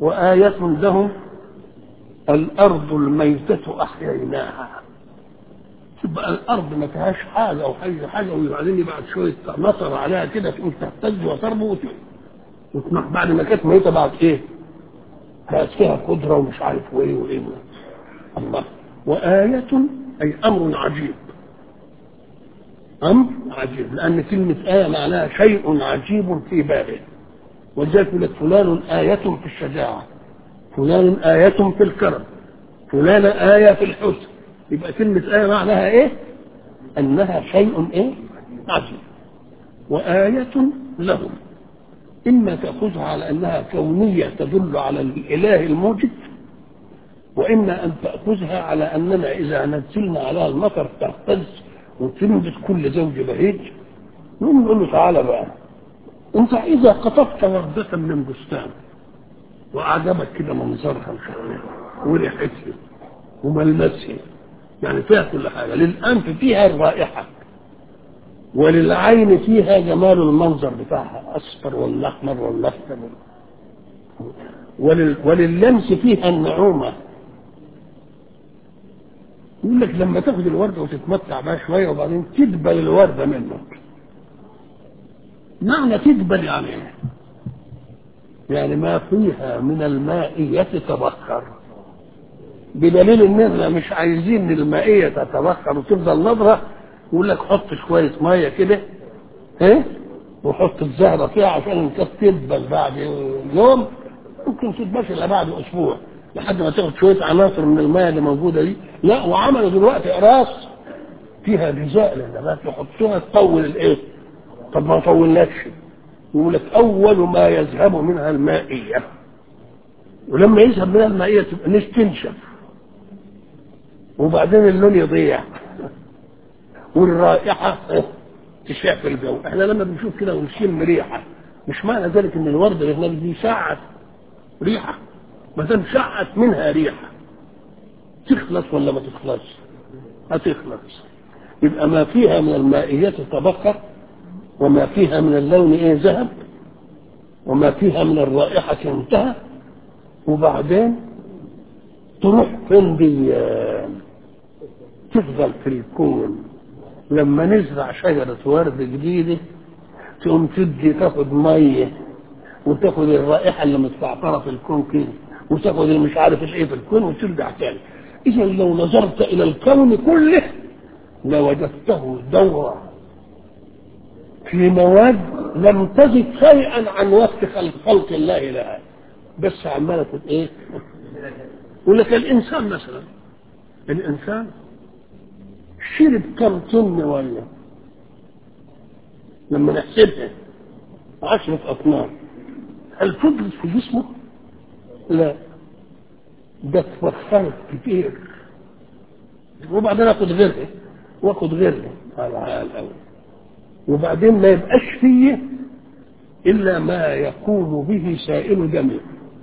وآية لهم الأرض الميتة أحييناها تبقى الأرض ما فيهاش حاجة أو حاجة حاجة وبعدين يبعد شوية مطر عليها كده تقوم تهتز وتربو وتنح بعد ما كانت ميتة بعد إيه؟ بقت فيها قدرة ومش عارف وإيه وإيه الله وآية أي أمر عجيب أمر عجيب لأن كلمة آية معناها شيء عجيب في بابه ولذلك يقول لك فلان آية في الشجاعة فلان آية في الكرم فلان آية في الحسن يبقى كلمة آية معناها إيه؟ أنها شيء إيه؟ عجيب وآية لهم إما تأخذها على أنها كونية تدل على الإله الموجد وإما أن تأخذها على أننا إذا نزلنا عليها المطر تهتز وتنبت كل زوج بهيج نقوم نقول له تعالى بقى أنت إذا قطفت وردة من بستان وأعجبك كده منظرها وريحتها وملمسها يعني فيها كل حاجة للأنف فيها الرائحة وللعين فيها جمال المنظر بتاعها أصفر ولا أحمر ولا أخضر ولل... ولللمس فيها النعومة يقول لك لما تاخد الوردة وتتمتع بها شوية وبعدين تدبل الوردة منك معنى تدبل يعني ايه؟ يعني ما فيها من المائية تتبخر بدليل اننا مش عايزين المائية تتبخر وتفضل نظرة يقول لك حط شوية مية كده ايه وحط الزهرة فيها عشان انت تدبل بعد يوم ممكن تدبلش الا بعد اسبوع لحد ما تاخد شوية عناصر من المية اللي موجودة دي لا وعملوا دلوقتي اقراص فيها غذاء للنبات يحطوها تطول الايه طب ما طولناش يقول لك اول ما يذهب منها المائية ولما يذهب منها المائية تبقى مش تنشف وبعدين اللون يضيع والرائحة تشع في الجو احنا لما بنشوف كده ونشم ريحة مش معنى ذلك ان الوردة اللي هناك دي شعت ريحة ما دام شعت منها ريحة تخلص ولا ما تخلص هتخلص يبقى ما فيها من المائيات تبخر وما فيها من اللون ايه ذهب وما فيها من الرائحة انتهى وبعدين تروح فين دي تفضل في الكون لما نزرع شجرة ورد جديدة تقوم تدي تاخد مية وتاخد الرائحة اللي متفعفرة في الكون كده وتاخد اللي مش عارف ايه في الكون وترجع تاني إذا لو نظرت إلى الكون كله لوجدته دورة في مواد لم تزد شيئا عن وقت خلق, خلق الله لها بس عمالة ايه؟ يقول لك الإنسان مثلا الإنسان شرب كم طن ولا لما نحسبها عشرة أطنان هل فضلت في جسمه؟ لا ده اتوفرت كتير وبعدين اخد غيرها واخد غيرها على الاول وبعدين ما يبقاش فيه الا ما يكون به سائل دمي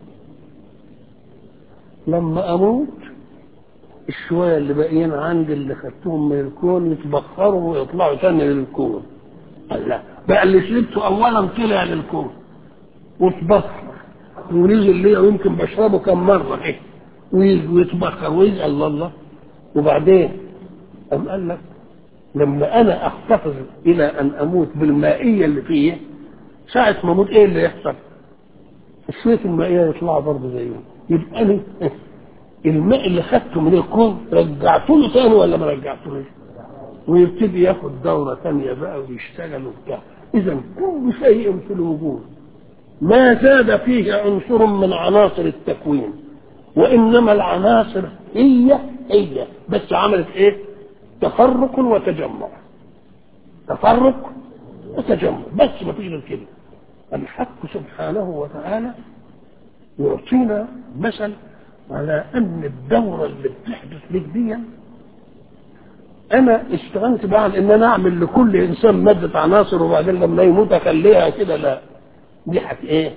لما اموت الشوية اللي باقيين عندي اللي خدتهم من الكون يتبخروا ويطلعوا تاني للكون لا بقى اللي شربته اولا طلع للكون واتبخر ونزل ليا ويمكن بشربه كم مرة ايه ويتبخر ويزعل الله الله وبعدين أم قال لك لما أنا أحتفظ إلى أن أموت بالمائية اللي فيه ساعة ما أموت إيه اللي يحصل؟ شوية المائية يطلع برضه زيه يبقى أنا الماء اللي خدته من الكون رجعته له تاني ولا ما رجعتهوش؟ ويبتدي ياخد دورة تانية بقى ويشتغل وبتاع إذا كل شيء في الوجود ما زاد فيه عنصر من عناصر التكوين وإنما العناصر هي هي بس عملت إيه؟ تفرق وتجمع تفرق وتجمع بس ما فيش غير كده الحق سبحانه وتعالى يعطينا مثل على أن الدورة اللي بتحدث لك دي أنا اشتغلت بقى على إن أنا أعمل لكل إنسان مادة عناصر وبعدين لما يموت أخليها كده لا دي حت إيه؟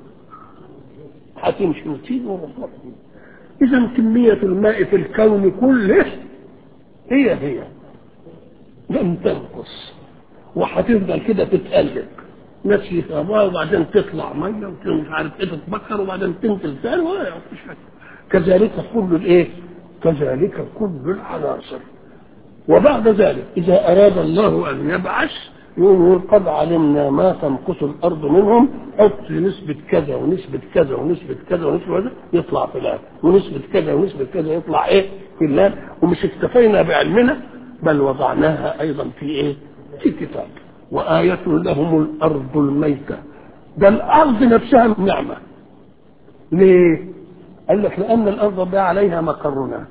هتمشي وتيجي ورفض إذا كمية الماء في الكون كله هي هي لم تنقص وهتفضل كده تتقلب نسي ثابها وبعدين تطلع ميه ومش عارف ايه تتبخر وبعدين تنزل ثاني ولا مفيش حاجه كذلك كل الايه؟ كذلك كل العناصر وبعد ذلك اذا اراد الله ان يبعث يقول قد علمنا ما تنقص الارض منهم حط نسبه كذا ونسبه كذا ونسبه كذا ونسبه كذا يطلع فلان ونسبه كذا ونسبه كذا يطلع ايه؟ فلان ومش اكتفينا بعلمنا بل وضعناها ايضا في ايه؟ في كتاب وآية لهم الأرض الميتة ده الأرض نفسها نعمة ليه؟ قال لك لأن الأرض بقى عليها مقرنا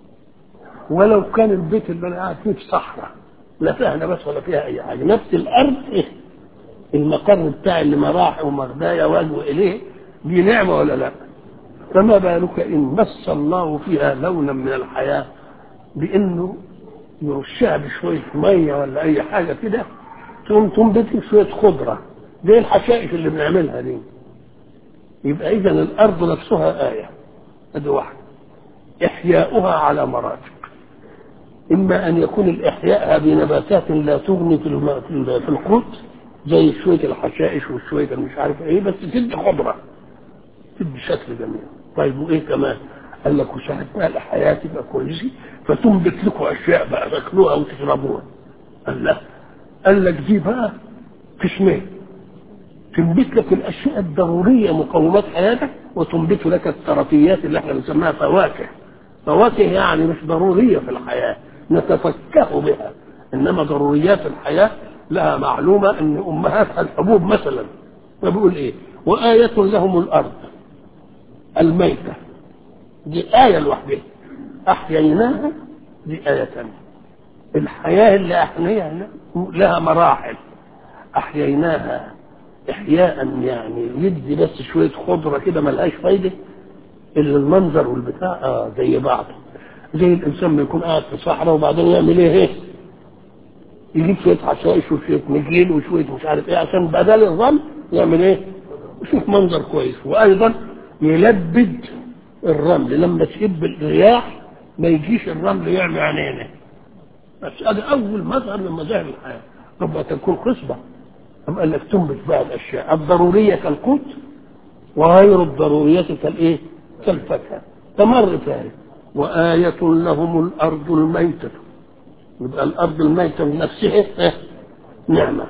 ولو كان البيت اللي أنا قاعد فيه في صحراء لا فيها نبات ولا فيها أي حاجة نفس الأرض إيه؟ المقر بتاع اللي مراح ومغدايا واجوا إليه دي نعمة ولا لا؟ فما بالك إن مس الله فيها لونا من الحياة بإنه يرشها بشوية مية ولا أي حاجة كده تقوم تنبت شوية خضرة زي الحشائش اللي بنعملها دي يبقى إذا الأرض نفسها آية هذه واحدة إحياؤها على مراتب إما أن يكون الإحياء بنباتات لا تغني في الم- في ال- في القوت زي شوية الحشائش وشوية مش عارف إيه بس تدي خضرة تدي شكل جميل طيب وإيه كمان؟ قال لك وساعة بقى الحياة تبقى كويسة فتنبت لكم أشياء بقى تاكلوها وتشربوها قال لا قال لك دي بقى قسمين تنبت لك الاشياء الضروريه مقومات حياتك وتنبت لك الترفيات اللي احنا بنسميها فواكه فواكه يعني مش ضروريه في الحياه نتفكه بها انما ضروريات الحياه لها معلومه ان امهاتها الحبوب مثلا فبيقول ايه وآية لهم الأرض الميتة دي آية لوحدها أحييناها دي آية ثانية الحياة اللي أحييناها لها مراحل أحييناها إحياء يعني يدي بس شوية خضرة كده ملهاش فايدة إلا المنظر والبتاع آه زي بعض زي الإنسان ما يكون قاعد في صحراء وبعدين يعمل إيه إيه يجيب شوية حشائش وشوية نجيل وشوية مش عارف إيه عشان بدل الظل يعمل إيه يشوف منظر كويس وأيضا يلبد الرمل لما تشب الرياح ما يجيش الرمل يعمي عينينا بس هذا أول مظهر من مظاهر الحياة ربما تكون خصبة أم قال لك تنبت بقى الأشياء الضرورية كالقوت وغير الضرورية كالإيه؟ كالفاكهة تمر ثالث وآية لهم الأرض الميتة يبقى الأرض الميتة من نفسها نعمة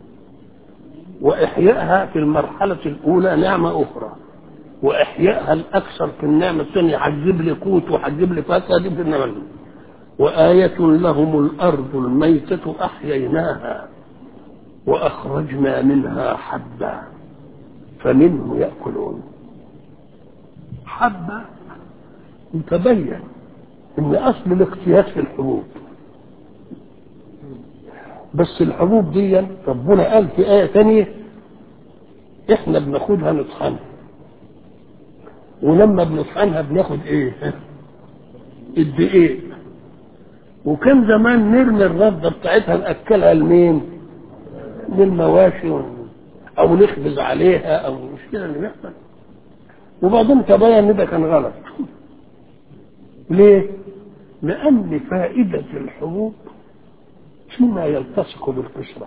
وإحيائها في المرحلة الأولى نعمة أخرى وإحيائها الأكثر في النعمة الثانية هتجيب لي قوت وهتجيب لي فاكهة دي في النعمة الأولى. وآية لهم الأرض الميتة أحييناها وأخرجنا منها حبا فمنه يأكلون حبة يتبين إن أصل الاقتياس في الحبوب بس الحبوب دي ربنا قال في آية تانية إحنا بناخدها نطحنها ولما بنطحنها بناخد إيه؟ الدقيق وكان زمان نرمي الردة بتاعتها نأكلها لمين؟ للمواشي أو نخبز عليها أو مش كده اللي بيحصل وبعدين تبين إن ده كان غلط ليه؟ لأن فائدة الحبوب فيما يلتصق بالقشرة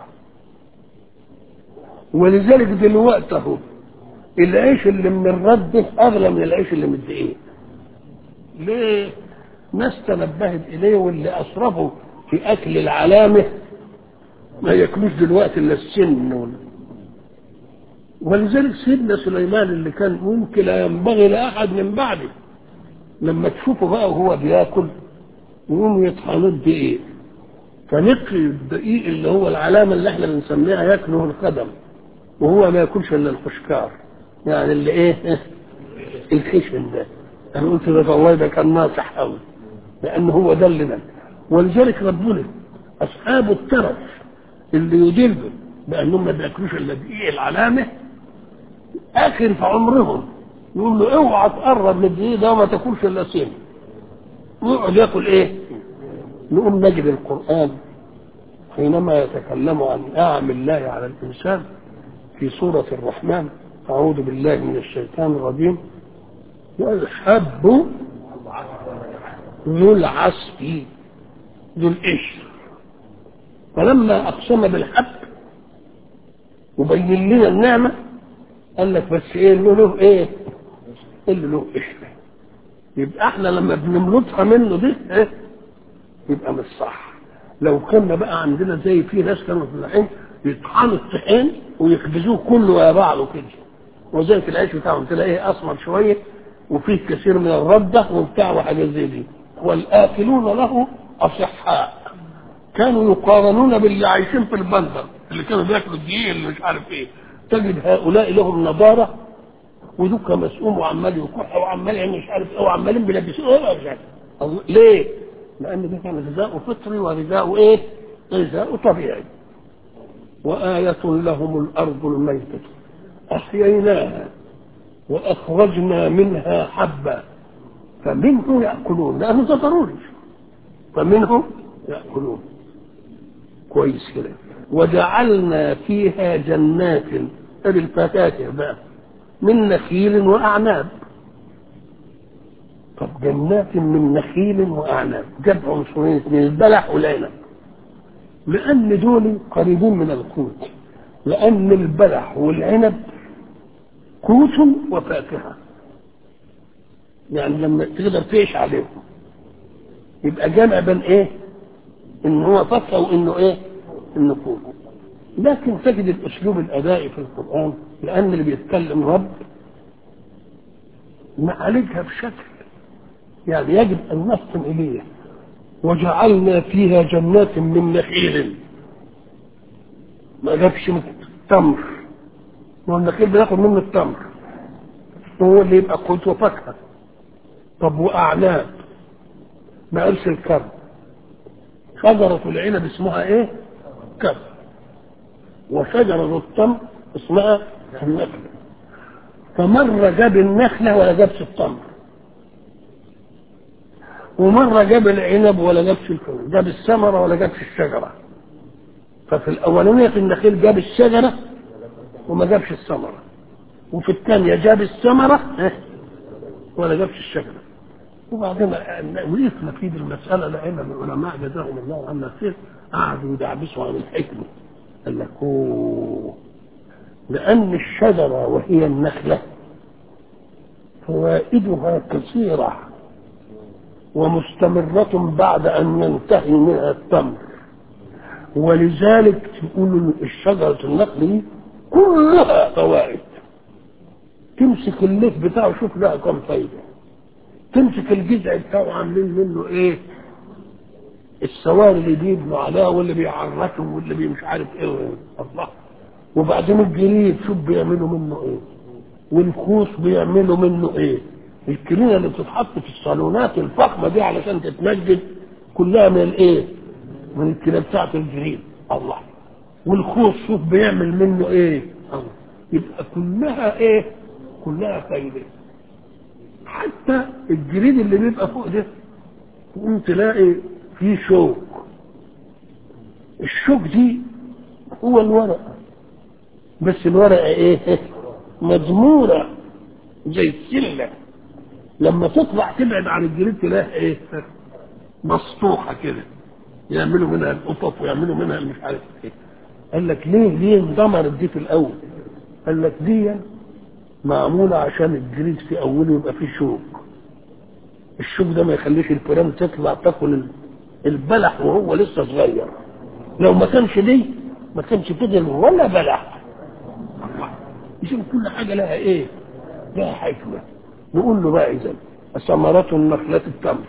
ولذلك دلوقتي اهو العيش اللي من الرد اغلى من العيش اللي من الدقيق ليه؟ ناس تنبهت اليه واللي اسرفوا في اكل العلامه ما ياكلوش دلوقتي الا السن ولا ولذلك سيدنا سليمان اللي كان ممكن لا ينبغي لاحد من بعده لما تشوفه بقى وهو بياكل يقوم يطحنوا الدقيق فنقي الدقيق اللي هو العلامه اللي احنا بنسميها ياكله القدم وهو ما ياكلش الا الخشكار يعني اللي ايه الخشن ده انا قلت ده والله ده كان ناصح قوي لان هو ده اللي ده ولذلك ربنا اصحاب الترف اللي يدلوا بانهم ما بياكلوش الا دقيق العلامه اخر في عمرهم يقول له اوعى تقرب من الدقيق ده وما تاكلش الا سن ويقعد ياكل ايه؟ نقوم نجد القران حينما يتكلم عن نعم الله على الانسان في سوره الرحمن اعوذ بالله من الشيطان الرجيم والحب ذو العصف ذو القشر فلما اقسم بالحب وبين لنا النعمة قال لك بس ايه اللي له ايه اللي له قشرة يبقى احنا لما بنملطها منه دي ايه يبقى مش صح لو كنا بقى عندنا زي في ناس كانوا فلاحين يطحنوا الطحين ويخبزوه كله يا بعضه كده وزي العيش بتاعهم تلاقيه اسمر شويه وفيه كثير من الرده وبتاع وحاجات زي دي والآكلون له أصحاء كانوا يقارنون باللي عايشين في البندر اللي كانوا بياكلوا الدقيق اللي مش عارف ايه تجد هؤلاء لهم نضاره ودوك مسؤوم وعمال يكح وعمال يعني مش عارف ايه وعمالين بيلبسوه مش عارف ليه؟ لأن ده كان غذاء فطري وغذاء ايه؟ غذاء طبيعي وآية لهم الأرض الميتة أحييناها وأخرجنا منها حبا فمنه يأكلون لأنه ده ضروري فمنه يأكلون كويس كده وجعلنا فيها جنات ادي الفاكهه بقى من نخيل واعناب طب جنات من نخيل واعناب جاب عنصرين اثنين البلح والعنب لان دول قريبين من القوت لان البلح والعنب قوت وفاكهه يعني لما تقدر تعيش عليهم يبقى جمع بين ايه ان هو فاكهه وانه ايه انه قوت لكن تجد الاسلوب الادائي في القران لان اللي بيتكلم رب معالجها بشكل يعني يجب ان نفطن اليه وجعلنا فيها جنات من نخيل ما جابش من التمر ما النخيل بناخد منه التمر هو اللي يبقى قوت وفاكهه طب واعناب ما قالش الكرم شجرة العنب اسمها ايه؟ كرم وشجرة التمر اسمها النخلة فمرة جاب النخلة ولا جابش التمر ومرة جاب العنب ولا جابش الكرم جاب الثمرة ولا جابش الشجرة ففي الأولانية في النخيل جاب الشجرة وما جابش الثمرة وفي الثانية جاب الثمرة ولا جابش الشجرة وبعدين وقفنا في دي المسألة لأن العلماء جزاهم الله عنا خير قعدوا يدعبسوا عن الحكمة قال لك أوه لأن الشجرة وهي النخلة فوائدها كثيرة ومستمرة بعد أن ينتهي منها التمر ولذلك تقول الشجرة النخل دي كلها فوائد تمسك الليف بتاعه شوف لها كم فايدة تمسك الجذع بتاعه عاملين منه ايه السواري اللي بيبنوا عليها واللي بيعركوا واللي بي مش عارف ايه الله وبعدين الجريد شوف بيعملوا منه ايه والخوص بيعملوا منه ايه الكلينة اللي بتتحط في الصالونات الفخمة دي علشان تتمجد كلها من الايه من الكلى بتاعت الجريد الله والخوص شوف بيعمل منه ايه الله يبقى كلها ايه كلها فايده حتى الجريد اللي بيبقى فوق ده تقوم تلاقي فيه شوك الشوك دي هو الورقة بس الورقة ايه مضمورة زي السلة لما تطلع تبعد عن الجريد تلاقي ايه مسطوحة كده يعملوا منها القطط ويعملوا منها مش عارف ايه قال لك ليه ليه اندمرت دي في الاول قال لك دي معمولة عشان الجريد في أوله يبقى فيه شوك الشوك ده ما يخليش الفيران تطلع تاكل البلح وهو لسه صغير لو ما كانش دي ما كانش فضل ولا بلح يشوف كل حاجة لها ايه لها حكمة نقول له بقى إذا ثمرة النخلة التمر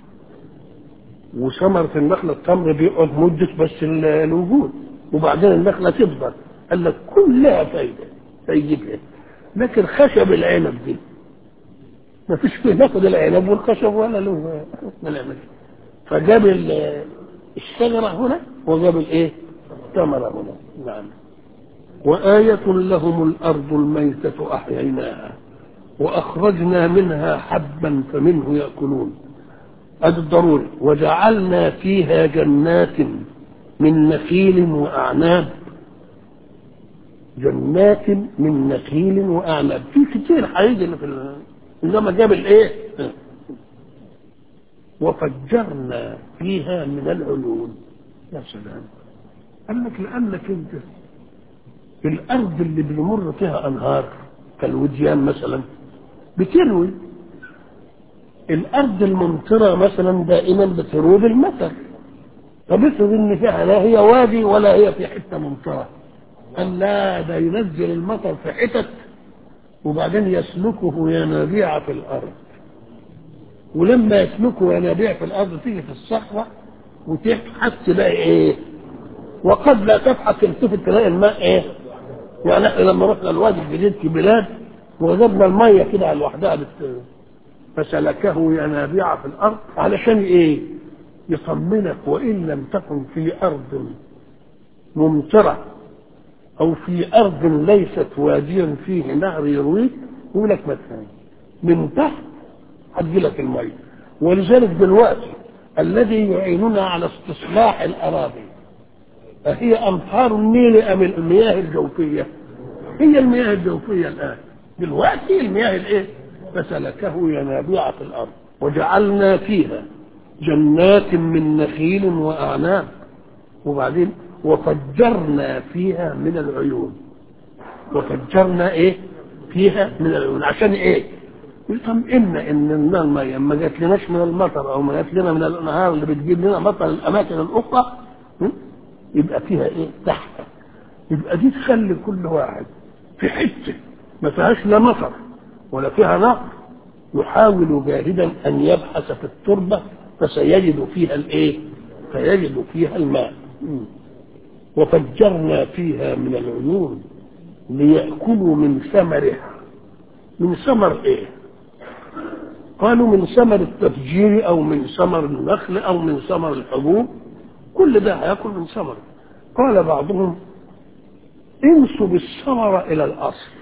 وثمرة النخلة التمر بيقعد مدة بس الوجود وبعدين النخلة تكبر قال لك كلها فايدة فايدتها لكن خشب العنب دي ما فيش فيه ناخد العنب والخشب ولا له ملامس فجاب الشجرة هنا وجاب الايه الثمرة هنا نعم وآية لهم الأرض الميتة أحييناها وأخرجنا منها حبا فمنه يأكلون هذا الضروري وجعلنا فيها جنات من نخيل وأعناب جنات من نخيل واعناب في كتير هيجي اللي في انما جاب الايه وفجرنا فيها من العيون يا سلام قال لك لانك انت الارض اللي بيمر فيها انهار كالوديان مثلا بتروي الارض الممطره مثلا دائما بتروي المطر طب افرض ان فيها لا هي وادي ولا هي في حته ممطره قال لا ده ينزل المطر في حتت وبعدين يسلكه ينابيع في الارض ولما يسلكه ينابيع في الارض تيجي في الصحراء وتبحث تلاقي ايه وقد لا تبحث تلتفت تلاقي الماء ايه يعني احنا لما رحنا الوادي الجديد في بلاد وجدنا الميه كده على لوحدها بت... فسلكه ينابيع في الارض علشان ايه يطمنك وان لم تكن في ارض ممطره او في ارض ليست واديا فيه نهر يرويك يقول لك مثلا من تحت هتجي لك الميه ولذلك دلوقتي الذي يعيننا على استصلاح الاراضي أهي أمطار النيل أم المياه الجوفية؟ هي المياه الجوفية الآن دلوقتي المياه الإيه؟ فسلكه ينابيع في الأرض وجعلنا فيها جنات من نخيل وأعناب وبعدين وفجرنا فيها من العيون وفجرنا إيه؟ فيها من العيون عشان إيه؟ يطمئن ان الميه ما جات لناش من المطر او ما جات لنا من الانهار اللي بتجيب لنا مطر الاماكن الاخرى يبقى فيها ايه تحت يبقى دي تخلي كل واحد في حته ما فيهاش لا مطر ولا فيها نهر يحاول جاهدا ان يبحث في التربه فسيجد فيها الايه فيجد فيها الماء وفجرنا فيها من العيون ليأكلوا من ثمرها من ثمر ايه قالوا من ثمر التفجير او من ثمر النخل او من ثمر الحبوب كل ده هياكل من ثمره قال بعضهم انسب الثمرة إلى الأصل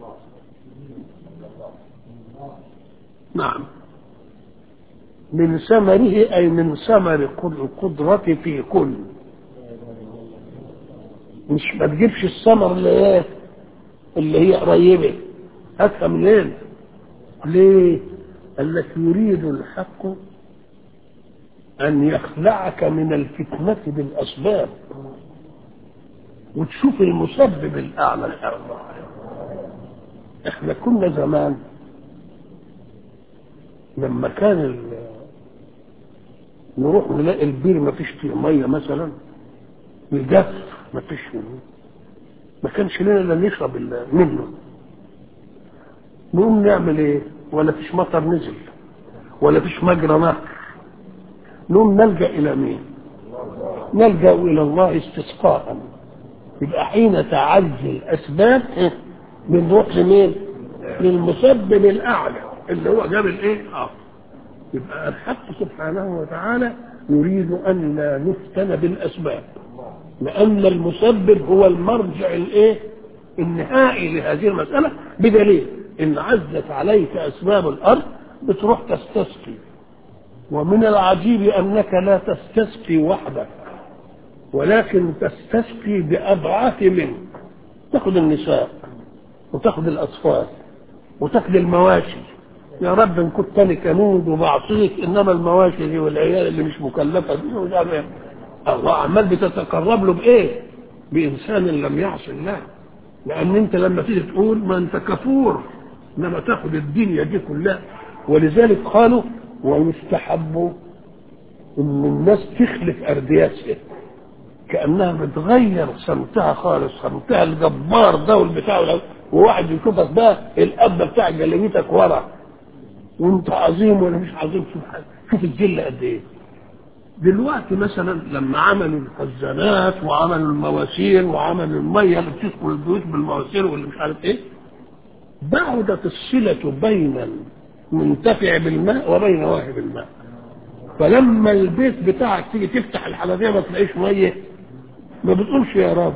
نعم من ثمره أي من ثمر القدرة في كل مش ما تجيبش الثمر اللي هي اللي هي قريبة هاتها منين؟ ليه؟ قال لك يريد الحق أن يخلعك من الفتنة بالأسباب وتشوف المسبب الأعلى الأعلى احنا كنا زمان لما كان ال... نروح نلاقي البير ما فيش فيه ميه مثلا يجف ما فيش ما كانش لنا الا نشرب منه نقوم نعمل ايه ولا فيش مطر نزل ولا فيش مجرى نهر نقوم نلجا الى مين نلجا الى الله استسقاء يبقى حين تعزي الاسباب بنروح لمين للمسبب الاعلى اللي هو جاب الايه اه يبقى الحق سبحانه وتعالى يريد ان لا نفتن بالاسباب لان المسبب هو المرجع الايه النهائي لهذه المساله بدليل ان عزت عليك اسباب الارض بتروح تستسقي ومن العجيب انك لا تستسقي وحدك ولكن تستسقي باضعاف منه تاخذ النساء وتاخذ الاطفال وتاخذ المواشي يا رب ان كنت انا كنود وبعصيك انما المواشي دي والعيال اللي مش مكلفه دي ومش عارف ايه الله عمال بتتقرب له بايه؟ بانسان لم يعصي الله لان انت لما تيجي تقول ما انت كفور انما تاخذ الدنيا دي كلها ولذلك قالوا ويستحب ان الناس تخلف اردياسها كانها بتغير سمتها خالص سمتها الجبار ده والبتاع وواحد يشوفك بقى الاب بتاع جلابيتك ورا وانت عظيم ولا مش عظيم شوف شوف الذل قد ايه دلوقتي مثلا لما عملوا الخزانات وعملوا المواسير وعملوا الميه اللي بتدخل البيوت بالمواسير واللي مش عارف ايه بعدت الصلة بين المنتفع بالماء وبين واهب الماء فلما البيت بتاعك تيجي تفتح الحنفيه ما تلاقيش ميه ما بتقولش يا رب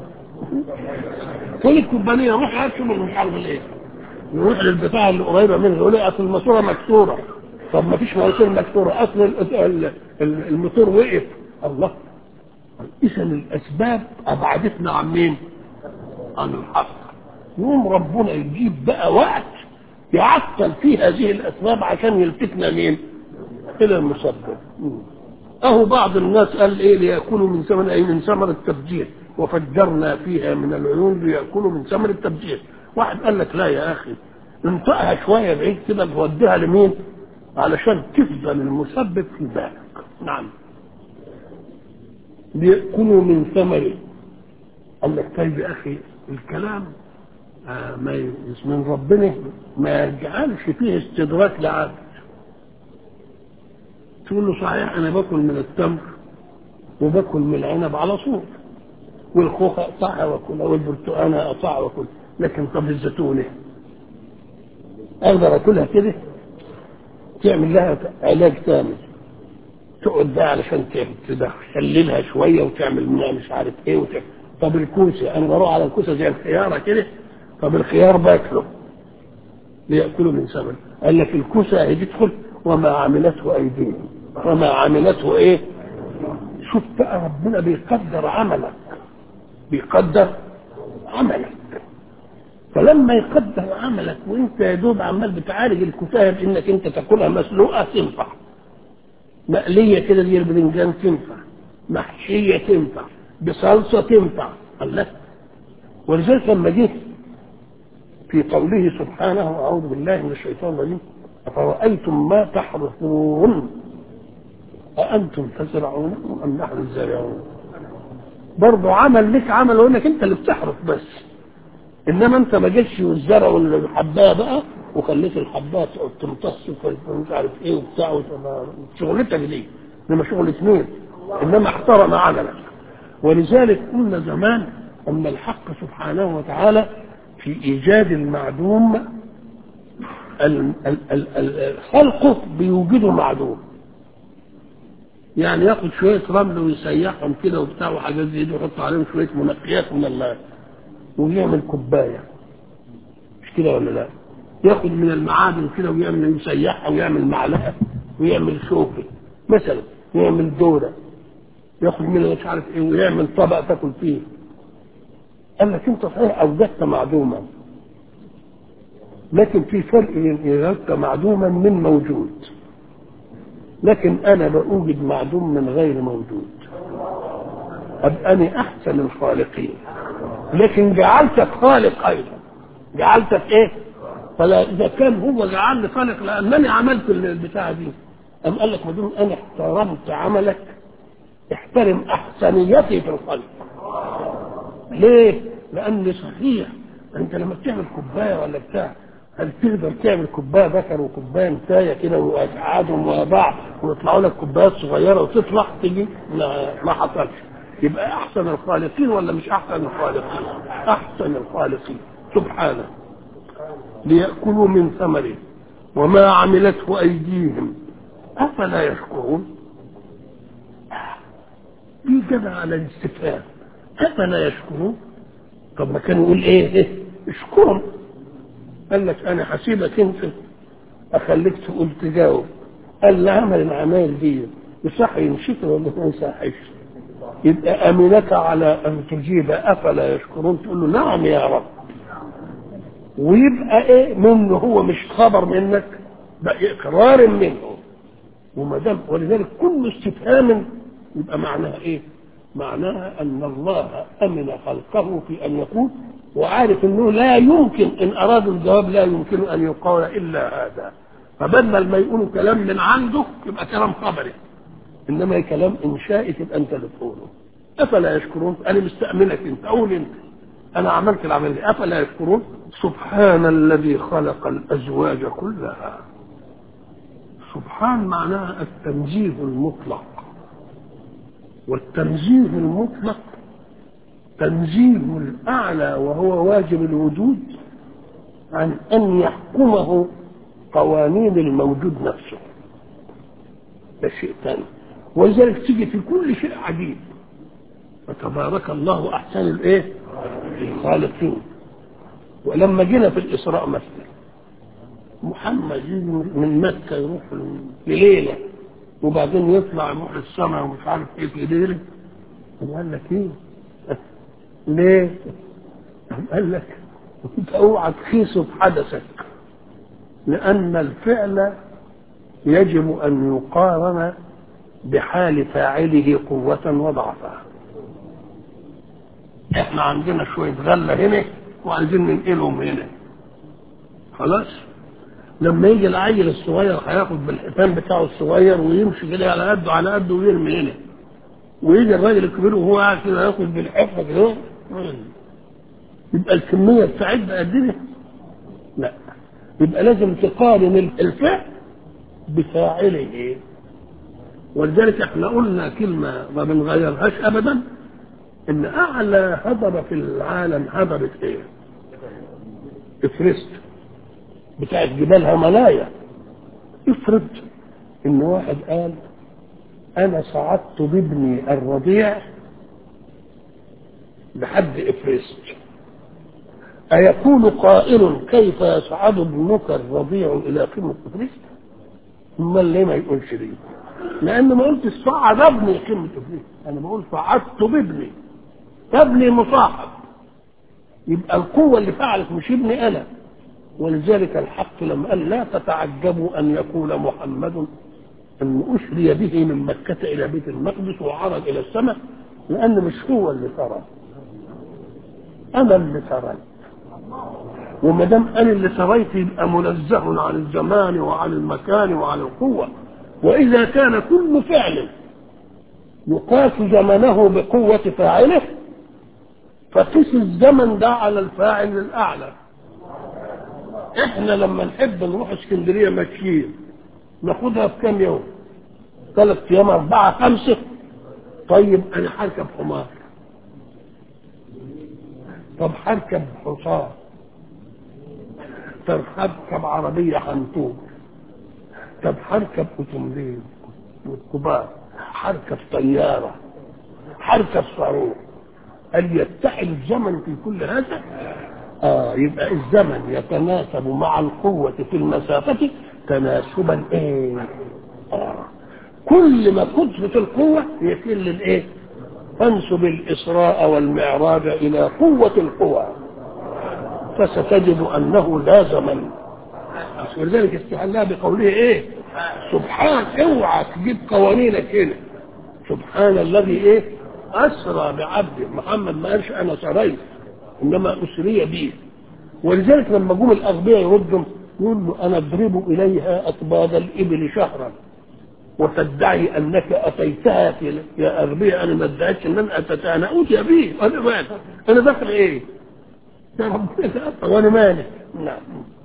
كل الكوبانيه روح هات شوف مش عارف الايه يروح للبتاع اللي قريبه منه يقول لي اصل الماسوره مكسوره طب ما فيش مواسير مكسوره اصل الموتور وقف الله اذا الاسباب ابعدتنا عن مين؟ عن الحق يوم ربنا يجيب بقى وقت يعطل فيه هذه الاسباب عشان يلفتنا مين؟ الى المسبب اهو بعض الناس قال ايه ليأكلوا من ثمن اي من ثمر التفجير وفجرنا فيها من العيون ليأكلوا من ثمر التبذير واحد قال لك لا يا أخي انطقها شوية بعيد كده توديها لمين علشان تفضل المسبب في بالك نعم ليأكلوا من ثمره قال لك طيب يا أخي الكلام آه ما ي- من ربنا ما يجعلش فيه استدراك لعبد تقول له صحيح انا باكل من التمر وباكل من العنب على طول والخوخ اقطعها واكلها والبرتقانه اقطعها واكلها لكن طب الزيتونه اقدر اكلها كده تعمل لها علاج ثاني تقعد بقى علشان تخللها شويه وتعمل منها مش عارف ايه وتعمل. طب الكوسه انا بروح على الكوسه زي الخياره كده طب الخيار باكله ليأكلوا من ثمن قال لك الكوسة هي تدخل وما عملته أيديهم وما عملته إيه شوف بقى ربنا بيقدر عملك بيقدر عملك فلما يقدر عملك وانت يا دوب عمال بتعالج الكفايه بانك انت تاكلها مسلوقه تنفع مقليه كده زي البرنجان تنفع محشيه تنفع بصلصه تنفع الله ولذلك لما جه في قوله سبحانه أعوذ بالله من الشيطان الرجيم أفرأيتم ما تحرثون أأنتم تزرعونه أم نحن الزارعون برضه عمل لك عمل وانك انت اللي بتحرث بس انما انت ما جيتش والزرع والحبايه بقى وخليت الحبايه تقعد تمتص ومش عارف ايه وبتاع وتبقى شغلتك دي انما شغل اثنين انما احترم عملك ولذلك قلنا زمان ان الحق سبحانه وتعالى في ايجاد المعدوم ال- ال- ال- ال- خلقه بيوجده معدوم يعني ياخد شويه رمل ويسيحهم كده وبتاع وحاجات زي دي ويحط عليهم شويه منقيات من الماء ويعمل كوبايه مش كده ولا لا؟ ياخد من المعادن كده ويعمل يسيحها ويعمل معلقه ويعمل شوكه مثلا ويعمل دوره ياخد منها مش عارف ايه ويعمل طبق تاكل فيه قال لك انت صحيح اوجدت معدوما لكن في فرق بين ايجادك معدوما من موجود لكن انا باوجد معدوم من غير موجود ابقاني احسن الخالقين لكن جعلتك خالق ايضا جعلتك ايه فلا اذا كان هو جعلني خالق لانني عملت البتاعه دي ام قال لك ما دام انا احترمت عملك احترم احسنيتي في الخلق ليه؟ لأن صحيح أنت لما بتعمل كوباية ولا بتاع هل تقدر تعمل كوباية ذكر وكوباية نتاية كده وتقعدهم ورا بعض ويطلعوا لك كوبايات صغيرة وتطلع تيجي لا ما حصلش يبقى أحسن الخالقين ولا مش أحسن الخالقين؟ أحسن الخالقين سبحانه ليأكلوا من ثمره وما عملته أيديهم أفلا يشكرون؟ دي جدع على الاستفهام افلا يشكرون طب ما كان يقول ايه ايه اشكرهم قال لك انا حسيبك انت اخليك تقول تجاوب قال لا عمل العمايل دي يصح يمشيك ولا ما يصحش يبقى امنك على ان تجيب افلا يشكرون تقول له نعم يا رب ويبقى ايه منه هو مش خبر منك بقى اقرار منه وما دام ولذلك كل استفهام يبقى معناها ايه؟ معناها ان الله امن خلقه في ان يقول وعارف انه لا يمكن ان ارادوا الجواب لا يمكن ان يقال الا هذا فبدل ما يقولوا كلام من عنده يبقى كلام خبري انما كلام انشائي تبقى انت اللي تقوله افلا يشكرون انا مستامنك انت قول انت انا عملت العمل دي افلا يشكرون سبحان الذي خلق الازواج كلها سبحان معناها التنزيه المطلق والتنزيه المطلق تنزيه الأعلى وهو واجب الوجود عن أن يحكمه قوانين الموجود نفسه ده شيء ثاني ولذلك تيجي في كل شيء عجيب فتبارك الله أحسن الإيه؟ الخالقين ولما جينا في الإسراء مثلا محمد يجي من مكة يروح في ليلة وبعدين يطلع يروح السماء ومش عارف ايه في ليله قال لك ايه؟ ليه؟ قال لك انت اوعى تخيص بحدثك لان الفعل يجب ان يقارن بحال فاعله قوة وضعفا احنا عندنا شويه غله هنا وعايزين ننقلهم هنا خلاص لما يجي العيل الصغير هياخد بالحيطان بتاعه الصغير ويمشي كده على قده على قده ويرمي هنا ويجي الراجل الكبير وهو قاعد كده ياخد بالحفه كده يبقى الكميه بتاعتنا قد ايه؟ لا يبقى لازم تقارن الفعل بفاعله ايه؟ ولذلك احنا قلنا كلمه ما بنغيرهاش ابدا ان اعلى هضبه في العالم هضبه ايه؟ افرست بتاعت جبال هيمالايا افرض ان واحد قال انا صعدت بابني الرضيع لحد افرست أيقول قائل كيف يصعد ابنك الرضيع إلى قمة افرست؟ امال ليه ما يقولش دي؟ لأن ما قلت صعد ابني قمة افرست، أنا بقول صعدت بابني ابني مصاحب يبقى القوة اللي فعلت مش ابني أنا ولذلك الحق لما قال لا تتعجبوا أن يقول محمد أن أسري به من مكة إلى بيت المقدس وعرج إلى السماء لأن مش هو اللي ترى أنا اللي تريت وما دام أنا اللي تريت يبقى منزه عن الزمان وعن المكان وعن القوة وإذا كان كل فعل يقاس زمنه بقوة فاعله فقيس الزمن ده على الفاعل الأعلى احنا لما نحب نروح اسكندريه ماشيين ناخدها في كام يوم ثلاث ايام اربعه خمسه طيب انا هركب حمار طب هركب حصان طب هركب عربيه حنطور طب هركب اوتومبيل كبار هركب طياره هركب صاروخ هل يتحد الزمن في كل هذا؟ آه يبقى الزمن يتناسب مع القوة في المسافة تناسبا ايه؟ آه كل ما كثرت القوة يكل الايه؟ فانسب الإسراء والمعراج إلى قوة القوى فستجد أنه لا زمن ولذلك استحلها بقوله ايه؟ سبحان اوعى تجيب قوانينك هنا سبحان الذي ايه؟ أسرى بعبده محمد ما قالش أنا سريت انما اسري به ولذلك لما جم الاغبياء يردوا يقول له انا اضرب اليها اطباد الابل شهرا وتدعي انك اتيتها في يا اغبياء انا ما ادعيتش ان انا اتيتها انا اوتي به انا مالي انا داخل ايه؟ يا ربنا وانا مالي نعم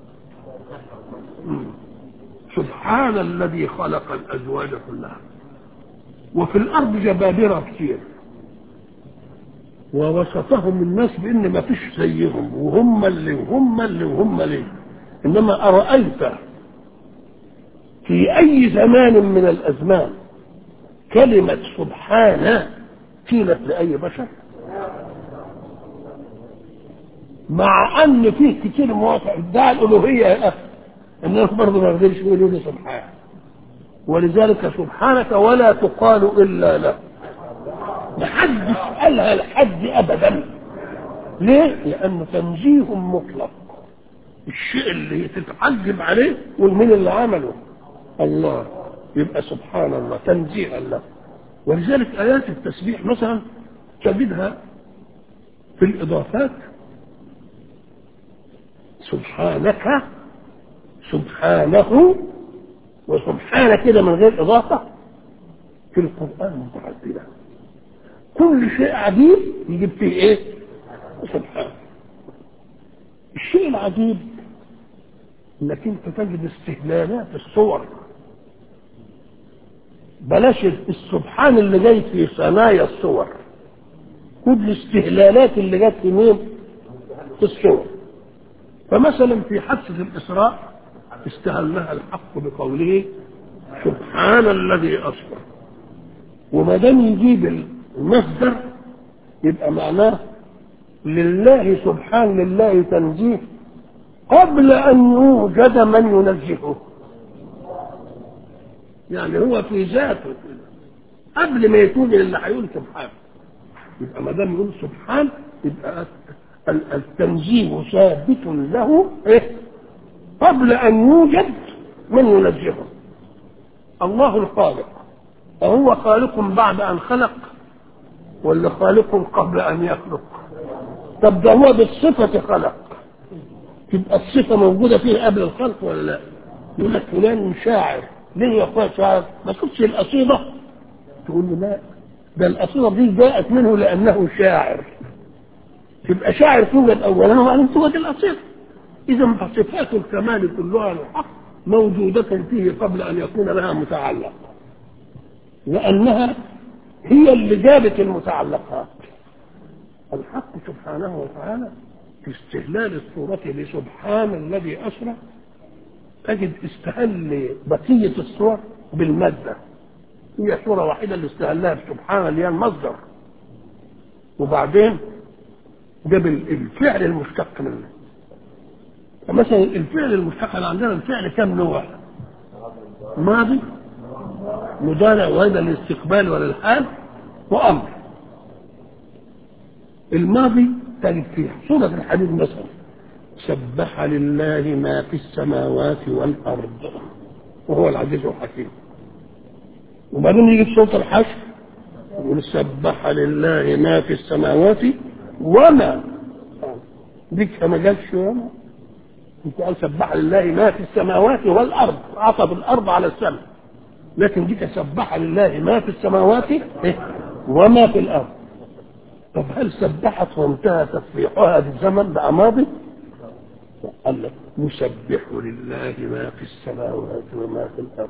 سبحان الذي خلق الازواج كلها وفي الارض جبابره كتير ووصفهم الناس بان ما فيش زيهم وهم اللي وهم اللي وهم اللي انما ارايت في اي زمان من الازمان كلمه سبحان قيلت لاي بشر مع ان فيه كتير مواقع ادعى الالوهيه يا اخي الناس برضه ما يقدرش يقولوا لي سبحان ولذلك سبحانك ولا تقال الا لك محدش قالها لحد ابدا ليه؟ لانه تنزيه مطلق الشيء اللي تتعجب عليه والمين اللي عمله الله يبقى سبحان الله تنزيه الله ولذلك ايات التسبيح مثلا تجدها في الاضافات سبحانك سبحانه وسبحانه كده من غير اضافه في القران متعدده كل شيء عجيب يجيب فيه ايه سبحان الشيء العجيب انك انت تجد استهلالات الصور بلاش السبحان اللي جاي في ثنايا الصور كل الاستهلالات اللي جت في مين في الصور فمثلا في حادثة الإسراء استهلها الحق بقوله سبحان الذي أسرى وما دام يجيب المصدر يبقى معناه لله سبحان لله تنزيه قبل ان يوجد من ينزهه يعني هو في ذاته قبل ما يكون اللي هيقول سبحان يبقى ما دام يقول سبحان يبقى التنزيه ثابت له إيه؟ قبل ان يوجد من ينزهه الله الخالق أهو خالق بعد أن خلق ولا خالق قبل أن يخلق طب ده هو بالصفة خلق تبقى الصفة موجودة فيه قبل الخلق ولا لا؟ يقول لك فلان شاعر ليه يا اخويا شاعر؟ ما شفتش القصيدة؟ تقول له لا ده القصيدة دي جاءت منه لأنه شاعر تبقى شاعر توجد أولا وبعدين توجد القصيدة إذا فصفات الكمال كلها الحق موجودة فيه قبل أن يكون لها متعلق لأنها هي اللي جابت المتعلقات الحق سبحانه وتعالى في استهلال الصورة لسبحان الذي أسرى تجد استهل بقية الصور بالمادة هي صورة واحدة اللي استهلها بسبحان اللي هي المصدر وبعدين جاب الفعل المشتق منه فمثلا الفعل المشتق عندنا الفعل كم نوع؟ ماضي مضارع وهذا للاستقبال وللحال وامر الماضي تجد فيه سورة الحديد مثلا سبح لله ما في السماوات والأرض وهو العزيز الحكيم وبعدين يجي في سورة الحشر يقول سبح لله ما في السماوات وما ديك ما جابش وما انت قال سبح لله ما في السماوات والأرض عطف الأرض على السماء لكن ديك سبح لله ما في السماوات وما في الأرض طب هل سبحت وانتهى تسبيحها بالزمن بقى ماضي؟ قال لك يسبح لله ما في السماوات وما في الارض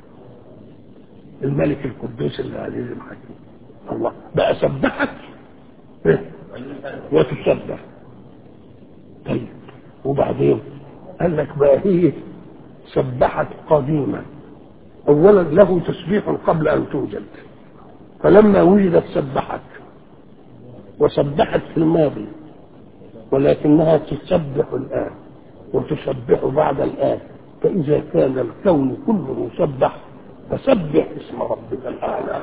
الملك القدوس العزيز الحكيم الله بقى سبحت إيه؟ وتسبح طيب وبعدين قال لك بقى هي سبحت قديما اولا له تسبيح قبل ان توجد فلما وجدت سبحت وسبحت في الماضي ولكنها تسبح الآن وتسبح بعد الآن فإذا كان الكون كله مسبح فسبح اسم ربك الأعلى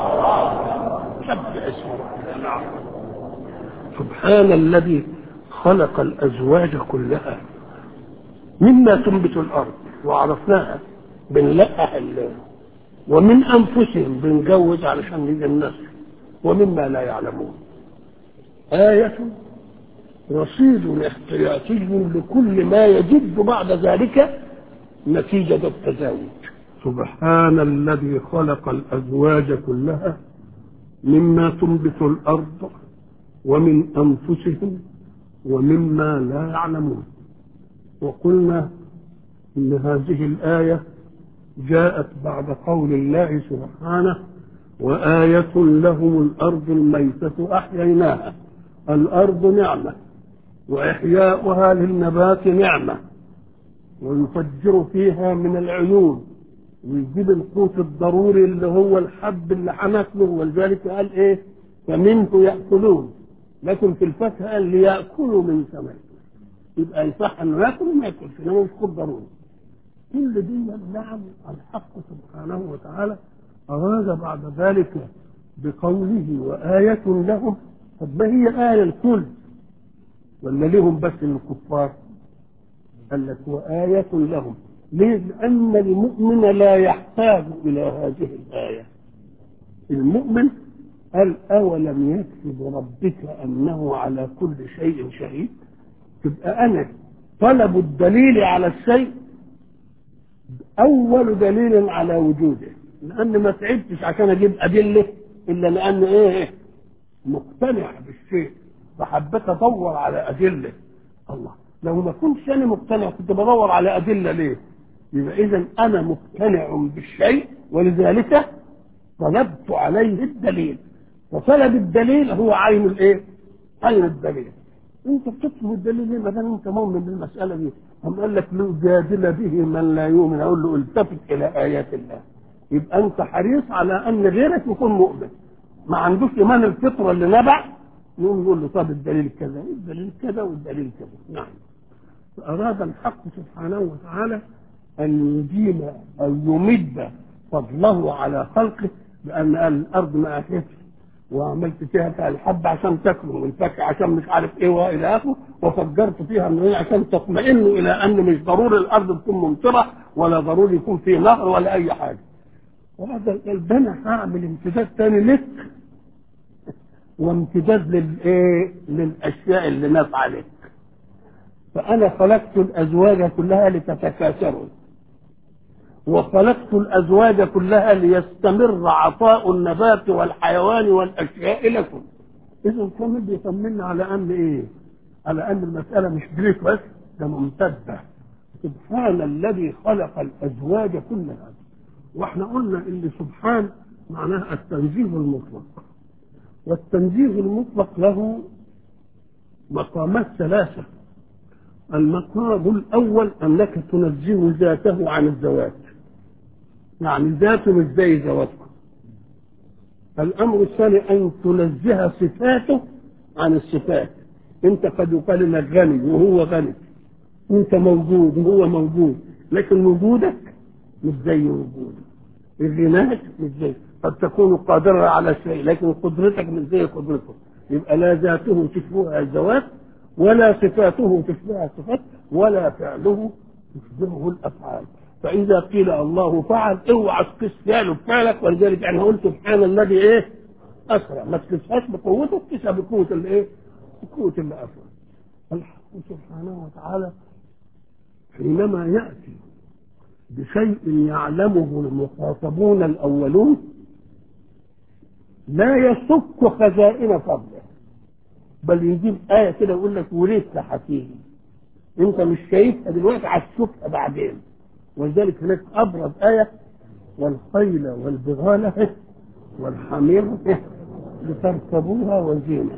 سبح اسم ربك الأعلى سبحان الذي خلق الأزواج كلها مما تنبت الأرض وعرفناها بنلقح الله ومن أنفسهم بنجوز علشان يجي النسل ومما لا يعلمون آية رصيد احتياطي لكل ما يجد بعد ذلك نتيجة التزاوج سبحان الذي خلق الأزواج كلها مما تنبت الأرض ومن أنفسهم ومما لا يعلمون وقلنا إن هذه الآية جاءت بعد قول الله سبحانه وآية لهم الأرض الميتة أحييناها الأرض نعمة وإحياؤها للنبات نعمة ويفجر فيها من العيون ويجيب القوت الضروري اللي هو الحب اللي هناكله ولذلك قال ايه فمنه يأكلون لكن في الفتح قال ليأكلوا من ثمره يبقى يصح انه ياكل وما ياكلش انما مش قوت ضروري كل دي نعم الحق سبحانه وتعالى أراد بعد ذلك بقوله وآية لهم طب ما هي آية الكل ولا لهم بس الكفار قال لك وآية لهم ليه؟ لأن المؤمن لا يحتاج إلى هذه الآية المؤمن قال أولم يكفي بربك أنه على كل شيء شهيد تبقى أنا طلب الدليل على الشيء أول دليل على وجوده لأن ما تعبتش عشان أجيب أدلة إلا لأن إيه مقتنع بالشيء فحبيت ادور على ادله الله لو ما كنتش انا مقتنع كنت بدور على ادله ليه يبقى اذا انا مقتنع بالشيء ولذلك طلبت عليه الدليل وطلب الدليل هو عين الايه عين الدليل انت بتطلب الدليل ليه ما دام انت مؤمن بالمساله دي هم قال لك لجادل به من لا يؤمن اقول له التفت الى ايات الله يبقى انت حريص على ان غيرك يكون مؤمن ما عندوش ايمان الفطره اللي نبع يقوم يقول له طب الدليل كذا الدليل كذا والدليل كذا نعم فاراد الحق سبحانه وتعالى ان يديم او يمد فضله على خلقه بان قال الارض ما اكلتش وعملت فيها الحب عشان تاكله والفاكهه عشان مش عارف ايه والى اخره وفجرت فيها من عشان تطمئنوا الى ان مش ضروري الارض تكون ممطره ولا ضروري يكون في نهر ولا اي حاجه وهذا قال ده انا هعمل امتداد تاني لك وامتداد للايه للاشياء اللي نافعه لك فانا خلقت الازواج كلها لتتكاثروا وخلقت الازواج كلها ليستمر عطاء النبات والحيوان والاشياء لكم اذا كمان بيطمنا على ان ايه على ان المساله مش بريك بس ده ممتده سبحان الذي خلق الازواج كلها واحنا قلنا ان سبحان معناها التنزيه المطلق والتنزيه المطلق له مقامات ثلاثه المقام الاول انك تنزه ذاته عن الذوات يعني ذاته مش زي ذواتكم الامر الثاني ان تنزه صفاته عن الصفات انت قد يقال انك غني وهو غني انت موجود وهو موجود لكن وجودك مش زي وجوده غناك مش زي قد تكون قادرا على شيء لكن قدرتك مش زي قدرته يبقى لا ذاته تشبهها الذوات ولا صفاته تشبهها الصفات ولا فعله تشبهه الافعال فاذا قيل الله فعل اوعى تقيس فعله بفعلك ولذلك انا قلت سبحان الذي ايه اسرع ما تقيسهاش بقوته تقيسها بقوه الايه؟ بقوه اللي اسرع الحق سبحانه وتعالى حينما ياتي بشيء يعلمه المخاطبون الاولون لا يصك خزائن فضله بل يجيب آية كده يقول لك ولدت حكيم أنت مش شايفها دلوقتي هتشوفها بعدين ولذلك هناك أبرز آية والخيل والبغال والحمير لتركبوها وزينة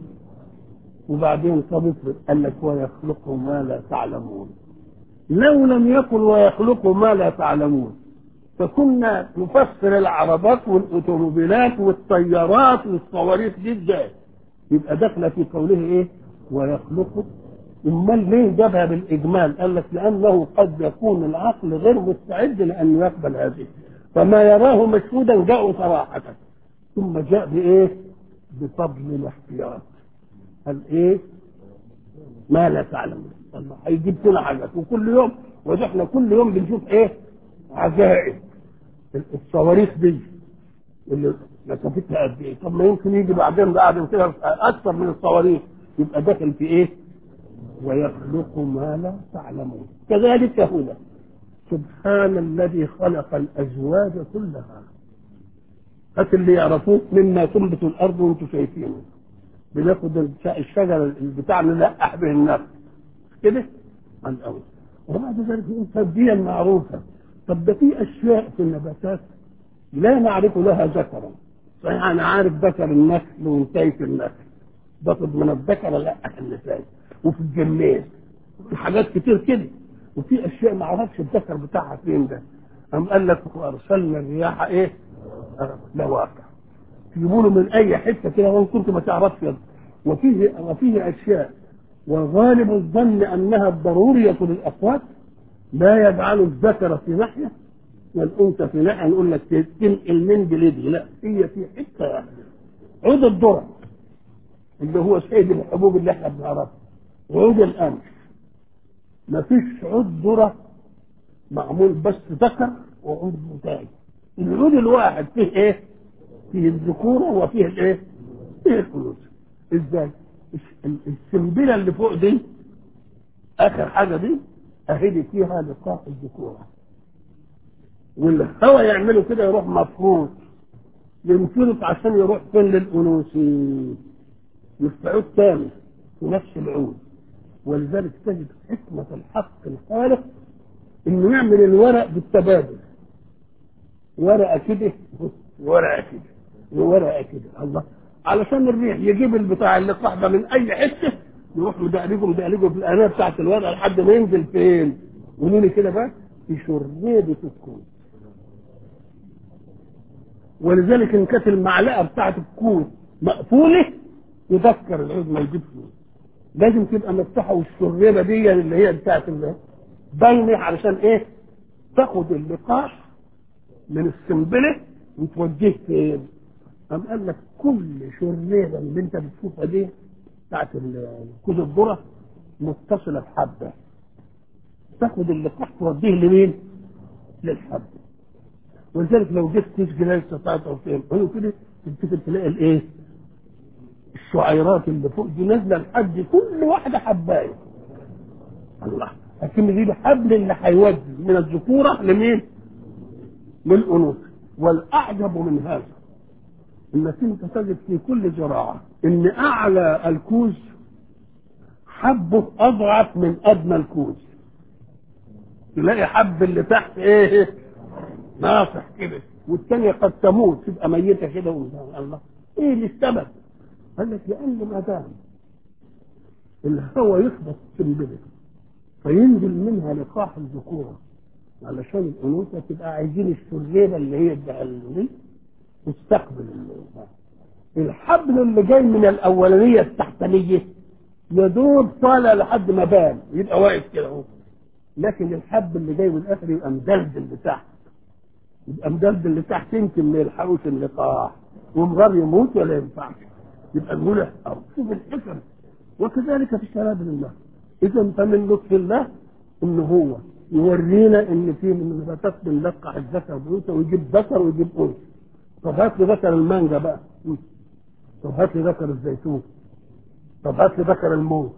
وبعدين طب قال لك ويخلق ما لا تعلمون لو لم يكن ويخلق ما لا تعلمون فكنا نفسر العربات والاوتوموبيلات والطيارات والصواريخ دي ازاي يبقى داخله في قوله ايه ويخلق امال ليه جابها بالاجمال قال لك لانه قد يكون العقل غير مستعد لان يقبل هذه فما يراه مشهودا جاءوا صراحه ثم جاء بايه بفضل الاحتياط قال ايه ما لا تعلمون الله هيجيب لنا حاجات وكل يوم واحنا كل يوم بنشوف ايه عجائب الصواريخ دي اللي مسافتها قد ايه طب ما يمكن يجي بعدين بعد كده اكثر من الصواريخ يبقى داخل في ايه ويخلق ما لا تعلمون كذلك هنا سبحان الذي خلق الازواج كلها هات اللي يعرفوه مما تنبت الارض وانتم شايفينه بناخد الشجر بتاع نلقح به النفس كده عن الاول وبعد ذلك يقول تبديا معروفه طب ده في اشياء في النباتات لا نعرف لها ذكرا صحيح انا عارف ذكر النخل وانتهي في النخل باخد من الذكر لا النساء وفي الجمال في حاجات كتير كده وفي اشياء ما اعرفش الذكر بتاعها فين ده قام قال لك وارسلنا الرياح ايه لواقع يجيبوا من اي حته كده وان كنت ما تعرفش وفيه وفيه اشياء وغالب الظن انها الضروريه للاقوات لا يجعل الذكر في ناحيه والانثى في ناحيه نقول لك تنقل من جلده لا هي في حته واحده عود الذره اللي هو سيد الحبوب اللي احنا بنعرفها وعود القمح ما فيش عود ذره معمول بس ذكر وعود انثى العود الواحد فيه ايه؟ فيه الذكوره وفيه الايه؟ فيه الانوثه ازاي؟ السنبله اللي فوق دي اخر حاجه دي اهدي فيها لقاح الذكوره والهواء يعملوا كده يروح مفروض ينفرط عشان يروح فين للانوثي يستعود تاني في نفس العود ولذلك تجد حكمة الحق الخالق انه يعمل الورق بالتبادل ورقة كده ورقة كده وورقة كده الله علشان الريح يجيب البتاع اللقاح ده من اي حته يروح مدقلقه مدقلقه في الانيه بتاعت الورقه لحد ما ينزل فين؟ قولوا لي كده بقى في شريبه الكون ولذلك ان كانت المعلقه بتاعت الكون مقفوله يذكر العود ما يجيب فيه لازم تبقى مفتوحه والشريبه دي اللي هي بتاعت باينه علشان ايه؟ تاخد اللقاح من السنبله وتوجيه فين؟ قام قال لك كل شريبه اللي انت بتشوفها دي بتاعت كوز الذره متصله بحبه تاخد اللقاح توديه لمين؟ للحبه ولذلك لو جبت كيس جلاس بتاعته فين هو كده تفتكر تلاقي الايه؟ الشعيرات اللي فوق دي نازله لحد كل واحده حبايه الله لكن دي الحبل اللي هيودي من الذكوره لمين؟ للانوثه والاعجب من هذا انك انت تجد في كل زراعه ان اعلى الكوز حبه اضعف من ادنى الكوز تلاقي حب اللي تحت ايه ناصح كده والثانيه قد تموت تبقى ميته كده الله ايه اللي السبب؟ قال لك لان ما دام الهواء يخبط في البلد فينزل منها لقاح الذكوره علشان الانوثه تبقى عايزين الشريره اللي هي دي تستقبل الحبل اللي جاي من الاولانيه التحتانيه يا دوب طالع لحد ما بان يبقى واقف كده اهو لكن الحب اللي جاي من الاخر يبقى مدلدل لتحت يبقى مدلدل لتحت يمكن ما يلحقوش اللقاح ومغار يموت ولا ينفعش يبقى نقول احقر شوف الحكم وكذلك في شراب الله اذا فمن لطف الله ان هو يورينا ان في من النباتات بنلقح الذكر والانثى ويجيب ذكر ويجيب انثى طب هات لي ذكر المانجا بقى طب هات لي ذكر الزيتون طب هات لي ذكر الموت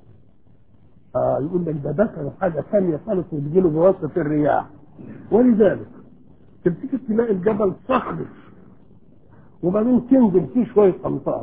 آه يقول لك ده ذكر حاجه ثانيه خالص وتجي له بواسطه الرياح ولذلك تفتكر تلاقي الجبل صخر وبعدين تنزل فيه شويه امطار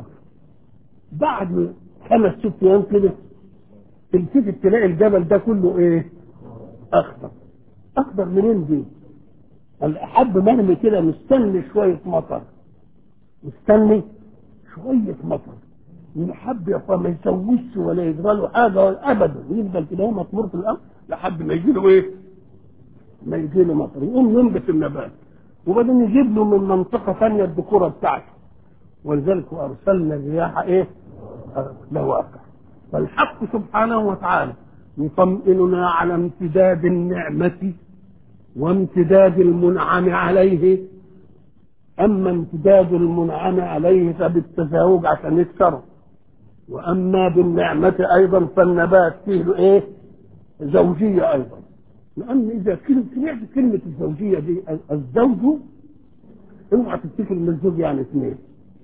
بعد خمس ست ايام كده تلتفت تلاقي الجبل ده كله ايه؟ اخضر اخضر منين دي؟ الحب مرمي كده مستني شويه مطر مستني شويه مطر الحب يا ما يسويش ولا يجرى له حاجه ابدا يفضل كده مطمور في الارض لحد ما يجي له ايه؟ ما يجي له مطر يقوم ينبت النبات وبعدين يجيب له من منطقه ثانيه الذكوره بتاعته ولذلك وارسلنا الرياح ايه؟ لواقع فالحق سبحانه وتعالى يطمئننا على امتداد النعمة وامتداد المنعم عليه أما امتداد المنعم عليه فبالتزاوج عشان يكسره وأما بالنعمة أيضا فالنبات فيه إيه؟ زوجية أيضا لأن إذا سمعت كلمة الزوجية دي الزوج اوعى تفتكر ان الزوج يعني اثنين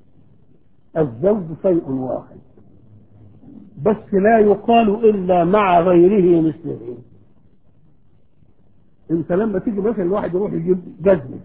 الزوج شيء واحد بس لا يقال الا مع غيره مثله انت لما تيجي مثلا الواحد يروح يجيب جزمه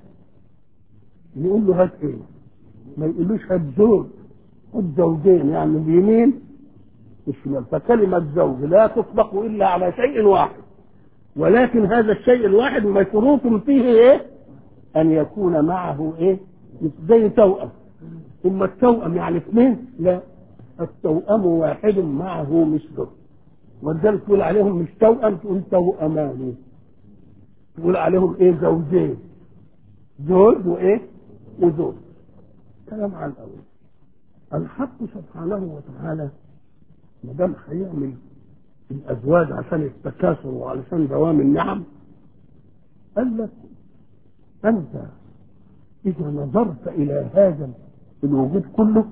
يقول له هات ايه ما يقولوش هات زوج خد زوجين يعني اليمين والشمال فكلمة زوج لا تطلق إلا على شيء واحد ولكن هذا الشيء الواحد مشروط فيه إيه؟ أن يكون معه إيه؟ زي توأم ثم التوأم يعني اثنين لا التوأم واحد معه مثله ولذلك تقول عليهم مش توأم تقول توأمان تقول عليهم ايه زوجين زوج وايه وزوج كلام على الاول الحق سبحانه وتعالى ما دام هيعمل الازواج عشان التكاثر وعشان دوام النعم قال لك انت اذا نظرت الى هذا الوجود كله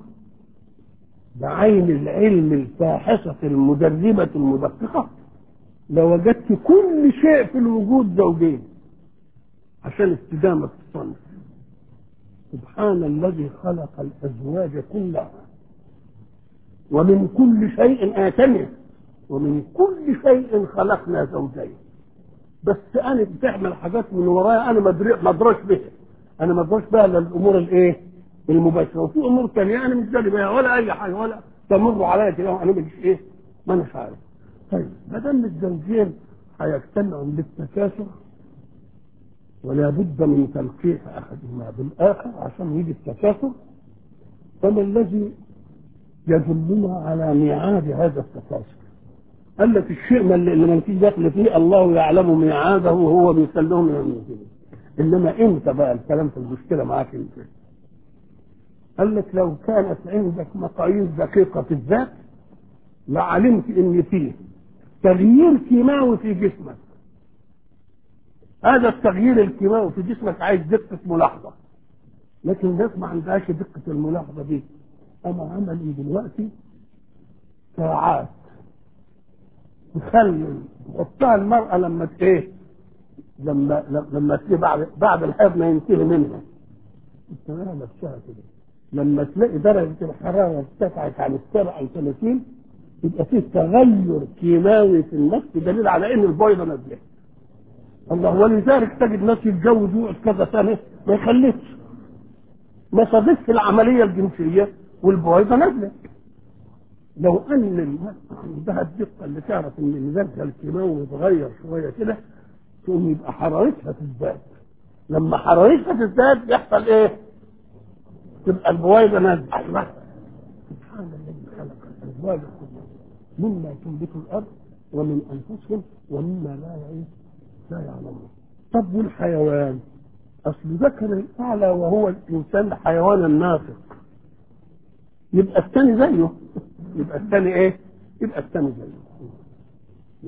بعين العلم الفاحصة المدربة المدققة لوجدت كل شيء في الوجود زوجين عشان استدامة الصنف سبحان الذي خلق الأزواج كلها ومن كل شيء آتمه ومن كل شيء خلقنا زوجين بس أنا بتعمل حاجات من ورايا أنا ما أدرش بها أنا ما أدرش بها للأمور الإيه؟ المباشره وفي امور ثانيه انا مش داري بيها ولا اي حاجه ولا تمر عليا كده انا مش ايه ما اناش عارف طيب ما دام الزوجين هيجتمعوا للتكاثر ولا بد من تلقيح احدهما بالاخر عشان يجي التكاثر فما الذي يدلنا على ميعاد هذا التكاثر قال لك الشيء ما اللي ما فيش دخل فيه الله يعلم ميعاده وهو بيسلمه من المسلمين انما امتى بقى الكلام في المشكله معاك انت قال لك لو كانت عندك مقاييس دقيقة في الذات لعلمت ان فيه تغيير كيماوي في جسمك هذا التغيير الكيماوي في جسمك عايز دقة ملاحظة لكن الناس ما عندهاش دقة الملاحظة دي أنا عملي دلوقتي ساعات تخلي تحطها المرأة لما ايه لما لما تيجي بعد بعد الحيض ما ينتهي منها تلاقيها نفسها كده لما تلاقي درجة الحرارة ارتفعت عن السبع أو 30 يبقى فيه تغير كيماوي في النفس دليل على إن البيضة نزلت. الله ولذلك تجد ناس يتجوز ويقعد كذا سنة ما يخلفش. ما صادفش العملية الجنسية والبويضة نزلت. لو أن المرأة عندها الدقة اللي تعرف إن مزاجها الكيماوي يتغير شوية كده تقوم يبقى حرارتها تزداد. لما حرارتها تزداد يحصل إيه؟ تبقى البويضة نازلة الله سبحان الذي خلق الأزواج كلها مما تنبت الأرض ومن أنفسهم ومما لا يعيش لا يعلمون طب والحيوان أصل ذكر الأعلى وهو الإنسان حيوانا ناطق يبقى الثاني زيه يبقى الثاني إيه؟ يبقى الثاني زيه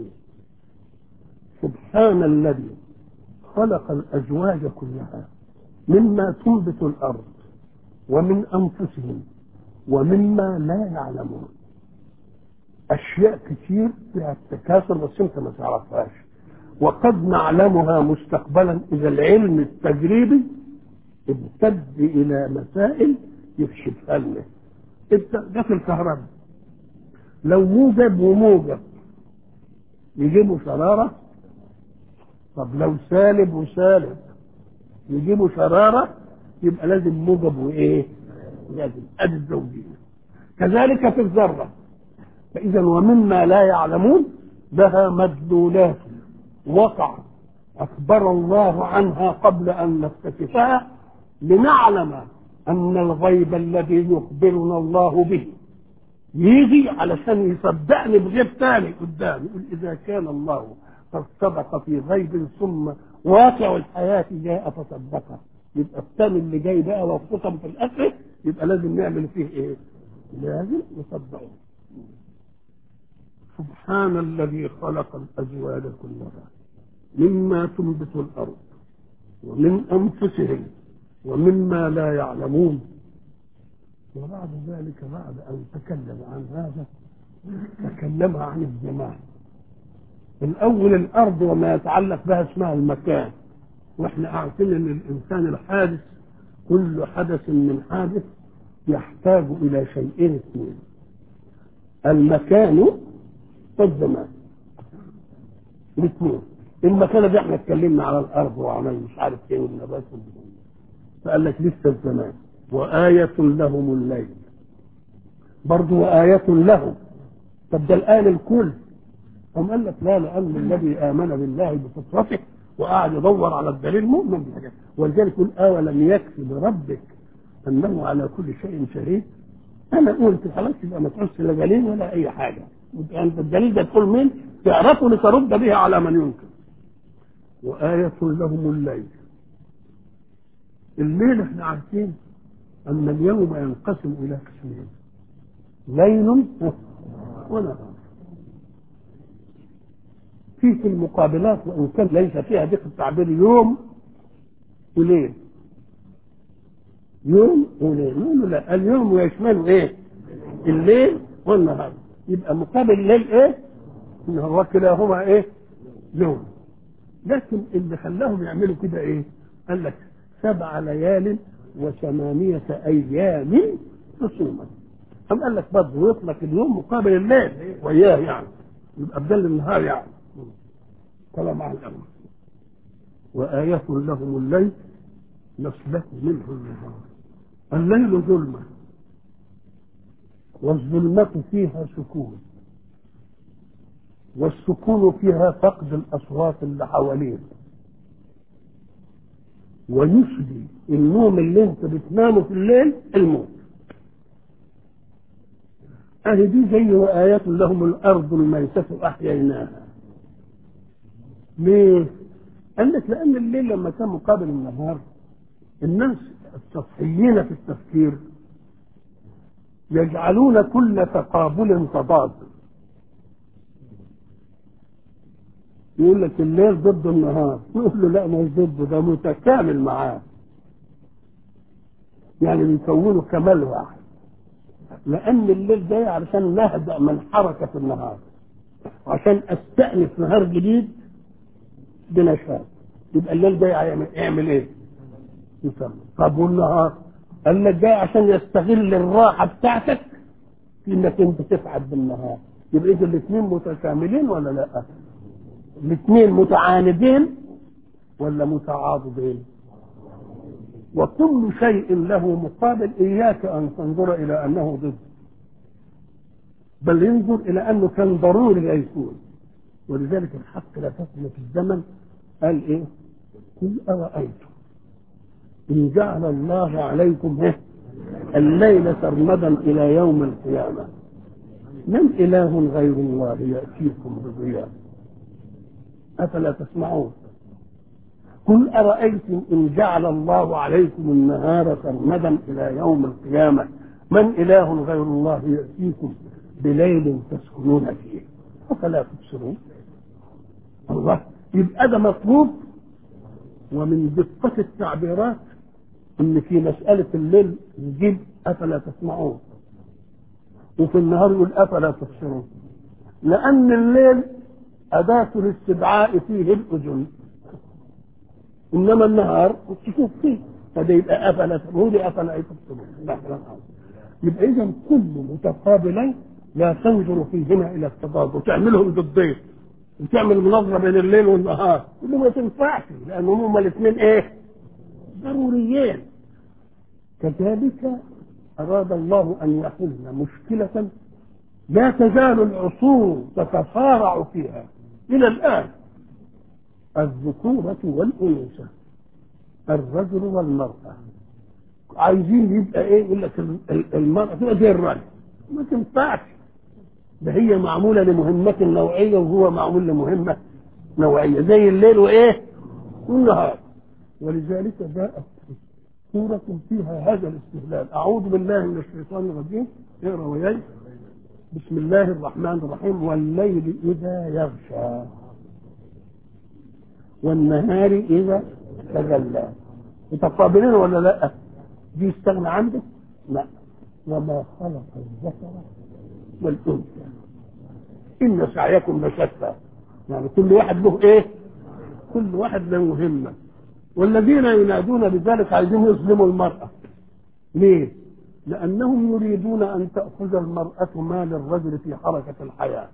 سبحان الذي خلق الأزواج كلها مما تنبت الأرض ومن أنفسهم ومما لا يعلمون أشياء كتير فيها التكاثر بس أنت ما تعرفهاش وقد نعلمها مستقبلا إذا العلم التجريبي امتد إلى مسائل يكشفها لنا جت الكهرباء لو موجب وموجب يجيبوا شرارة طب لو سالب وسالب يجيبوا شرارة يبقى لازم موجب وايه؟ لازم ادي الزوجيه. كذلك في الذره. فاذا ومما لا يعلمون لها مدلولات وقع اخبر الله عنها قبل ان نكتشفها لنعلم ان الغيب الذي يخبرنا الله به يجي علشان يصدقني بغيب ثاني قدام يقول اذا كان الله قد صدق في غيب ثم واقع الحياه جاء فصدقه يبقى الثاني اللي جاي بقى وخصوصا في الاخر يبقى لازم نعمل فيه ايه؟ لازم نصدقه. سبحان الذي خلق الازواج كلها مما تنبت الارض ومن انفسهم ومما لا يعلمون وبعد ذلك بعد ان تكلم عن هذا تكلم عن الزمان الاول الارض وما يتعلق بها اسمها المكان واحنا عارفين ان الانسان الحادث كل حدث من حادث يحتاج الى شيئين اثنين المكان والزمان الاثنين المكان ده احنا اتكلمنا على الارض وعمل مش عارف ايه والنبات والبنين فقال لك لسه الزمان وآية لهم الليل برضه وآية لهم طب ده الآن الكل قام قال لك لا لأن الذي آمن بالله بفطرته وقعد يدور على الدليل مؤمن بحاجات ولذلك يقول أولم يكفي بربك أنه على كل شيء شهيد أنا قلت خلاص يبقى ما تقولش لا دليل ولا أي حاجة أنت الدليل ده تقول مين؟ تعرفه لترد به على من ينكر وآية لهم الليل الليل احنا عارفين أن اليوم ينقسم إلى قسمين ليل ونهار في في المقابلات وان كان ليس فيها دقه التعبير يوم وليل يوم وليل يوم لا اليوم يشمل ايه الليل والنهار يبقى مقابل الليل ايه ان هو كلاهما ايه يوم لكن اللي خلاهم يعملوا كده ايه قال لك سبع ليال وثمانية أيام حسوما أم قال لك برضه يطلق اليوم مقابل الليل وإياه يعني يبقى بدل النهار يعني طلع مع الأمر وآية لهم الليل نسلك منه النهار الليل ظلمة والظلمة فيها سكون والسكون فيها فقد الأصوات اللي حواليه ويشبه النوم اللي انت بتنامه في الليل الموت اهي دي زي وآيات لهم الأرض الميتة أحييناها ليه؟ قال لك لأن الليل لما كان مقابل النهار الناس السطحيين في التفكير يجعلون كل تقابل تضاد يقول لك الليل ضد النهار يقول له لا مش ضده ده متكامل معاه يعني بيكونوا كمال واحد لأن الليل جاي علشان نهدأ من حركة النهار عشان استأنف نهار جديد بنشاط يبقى الليل جاي يعمل, يعمل ايه؟ يسمى طب والنهار قال لك جاي عشان يستغل الراحه بتاعتك في انك انت تتعب بالنهار يبقى اذا الاثنين متكاملين ولا لا؟ الاثنين متعاندين ولا متعاضدين؟ وكل شيء له مقابل اياك ان تنظر الى انه ضد بل ينظر الى انه كان ضروري ان يكون ولذلك الحق لا تسمى في الزمن قال ايه؟ قل ارايتم ان جعل الله عليكم ايه؟ الليل سرمدا الى يوم القيامه من اله غير الله ياتيكم بضياء افلا تسمعون قل أرأيتم إن جعل الله عليكم النهار سرمدا إلى يوم القيامة من إله غير الله يأتيكم بليل تسكنون فيه أفلا تبصرون الله يبقى ده مطلوب ومن دقة التعبيرات إن في مسألة الليل يجيب أفلا تسمعون وفي النهار يقول أفلا تبصرون لأن الليل أداة الاستدعاء فيه الأذن انما النهار تشوف فيه فده يبقى افلا تقول افلا تبصرون يبقى اذا كل متقابلين لا تنظر فيهما الى التضاد وتعملهم ضدين وتعمل مناظره بين الليل والنهار يقول ما تنفعش لانهم هما الاثنين ايه؟ ضروريين كذلك اراد الله ان يحل مشكله لا تزال العصور تتصارع فيها الى الان الذكورة والأنوثة الرجل والمرأة عايزين يبقى ايه يقول لك المرأة تبقى زي الرجل ما تنفعش ده هي معمولة لمهمة نوعية وهو معمول لمهمة نوعية زي الليل وايه والنهار ولذلك جاءت سورة فيها هذا الاستهلال أعوذ بالله من الشيطان الرجيم اقرأ وياي بسم الله الرحمن الرحيم والليل إذا يغشى والنهار إذا تجلى متقابلين ولا لا؟ دي يستغنى عنده؟ لا وما خلق الذكر والأنثى إن سعيكم لشتى يعني كل واحد له إيه؟ كل واحد له مهمة والذين ينادون بذلك عايزين يظلموا المرأة ليه؟ لأنهم يريدون أن تأخذ المرأة مال الرجل في حركة الحياة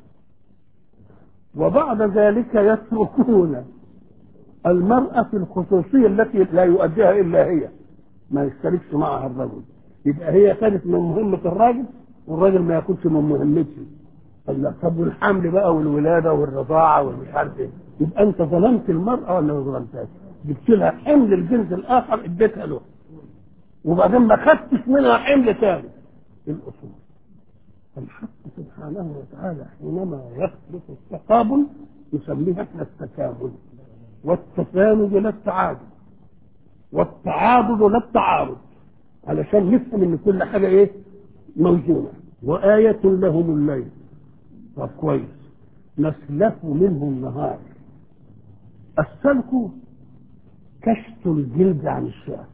وبعد ذلك يتركون المرأة في الخصوصية التي لا يؤديها إلا هي ما يشتركش معها الرجل يبقى هي خدت من مهمة الراجل والراجل ما ياخدش من مهمته قال لا طب والحمل بقى والولادة والرضاعة والمش عارف ايه يبقى أنت ظلمت المرأة ولا ما ظلمتهاش؟ جبت لها حمل الجنس الآخر اديتها له وبعدين ما خدتش منها حمل ثاني الأصول الحق سبحانه وتعالى حينما يخلق التقابل يسميها احنا التكامل والتساند لا التعادل والتعاضد لا التعارض علشان نفهم ان كل حاجه ايه موجوده وآية لهم الليل طب كويس نسلك منه النهار السلك كشف الجلد عن الشعر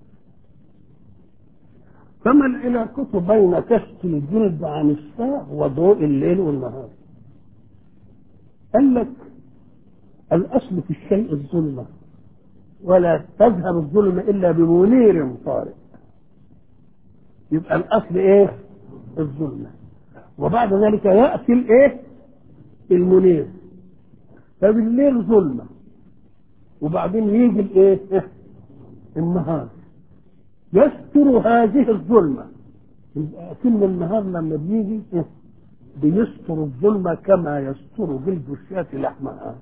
فما العلاقة بين كشف الجلد عن الشعر وضوء الليل والنهار قال لك الأصل في الشيء الظلمة ولا تذهب الظلمة إلا بمنير طارئ يبقى الأصل إيه؟ الظلمة وبعد ذلك يأتي الإيه؟ المنير فبالليل ظلمة وبعدين يجي الإيه؟ النهار يستر هذه الظلمة يبقى كل النهار لما بيجي بيستر الظلمة كما يستر جلد الشاة لحمها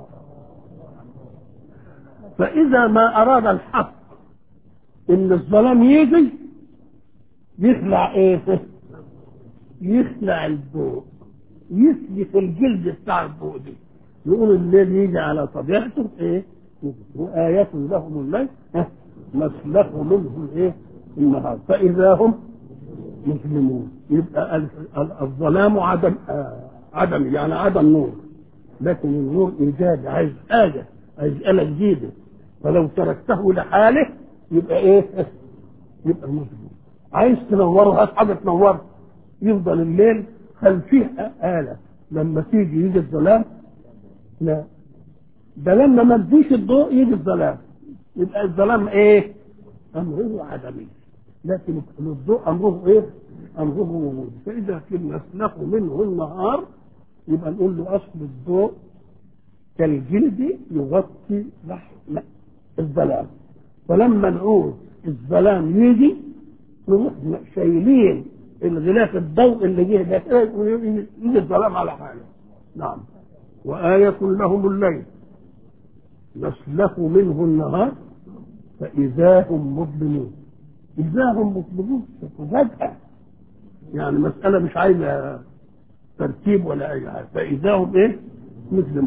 فإذا ما أراد الحق إن الظلام يجي يخلع إيه؟ يخلع الضوء يسلك الجلد بتاع الضوء دي يقول الليل يجي على طبيعته إيه؟ وآيات لهم الليل مسلك منهم إيه؟ النهار فإذا هم مسلمون يبقى الظلام عدم آه عدم يعني عدم نور لكن النور إيجاد عايز حاجة عايز آلة جديدة فلو تركته لحاله يبقى ايه يبقى مظلوم عايز تنوره هات حاجه تنوره يفضل الليل هل فيه آلة لما تيجي يجي الظلام لا ده لما ما تديش الضوء يجي الظلام يبقى الظلام ايه امره عدمي لكن الضوء امره ايه؟ امره وجود فاذا كنا نسلخ منه النهار يبقى نقول له اصل الضوء كالجلد يغطي لحم الظلام فلما نعود الظلام يجي نروح شايلين الغلاف الضوء اللي جه ده يجي الظلام على حاله نعم وآية لهم الليل نسلخ منه النهار فإذا هم مظلمون إذا هم مظلمون فجأة يعني مسألة مش عايزة ترتيب ولا أي حاجة فإذا هم إيه؟ مثل